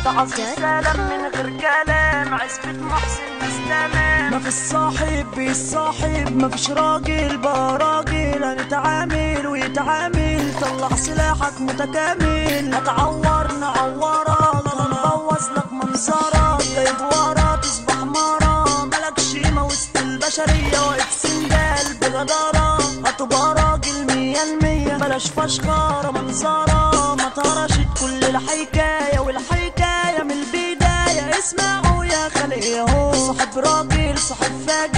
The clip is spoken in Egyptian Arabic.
تعظيم سلام من غير كلام عزبة محسن ناس تمام ما في الصاحب بيصاحب ما فيش راجل بقى راجل هنتعامل ويتعامل طلع سلاحك متكامل هتعور نعورك هنبوظ لك منظرك جايب ورا تصبح مرة مالكش قيمة وسط البشرية واقف سندال بجدارة هتبقى راجل مية المية بلاش فشخرة منظرة ما تهرشت كل الحكاية والحكاية من البداية اسمعوا يا خلق ياهو صاحب راجل صاحب فاجر